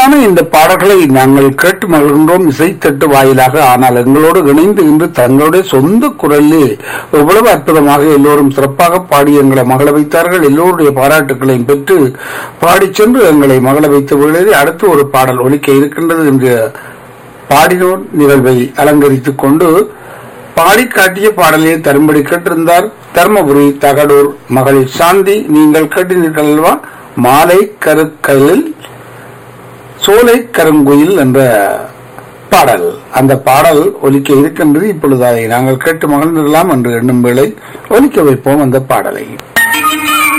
இனிமையான இந்த பாடல்களை நாங்கள் கேட்டு மகிழ்கின்றோம் இசைத்தட்டு வாயிலாக ஆனால் எங்களோடு இணைந்து இன்று தங்களுடைய சொந்த குரலில் எவ்வளவு அற்புதமாக எல்லோரும் சிறப்பாக பாடி எங்களை மகள வைத்தார்கள் எல்லோருடைய பாராட்டுகளையும் பெற்று பாடிச் சென்று எங்களை மகள வைத்த வேளையில் அடுத்து ஒரு பாடல் ஒலிக்க இருக்கின்றது என்று பாடினோர் நிகழ்வை அலங்கரித்துக் கொண்டு பாடி காட்டிய பாடலை தரும்படி கேட்டிருந்தார் தர்மபுரி தகடூர் மகள் சாந்தி நீங்கள் கேட்டீர்கள் அல்லவா மாலை கருக்கலில் சோலை கருங்குயில் என்ற பாடல் அந்த பாடல் ஒலிக்க இருக்கின்றது இப்பொழுது அதை நாங்கள் கேட்டு மகிழ்ந்திடலாம் என்று எண்ணும் வேளை ஒலிக்க வைப்போம் அந்த பாடலை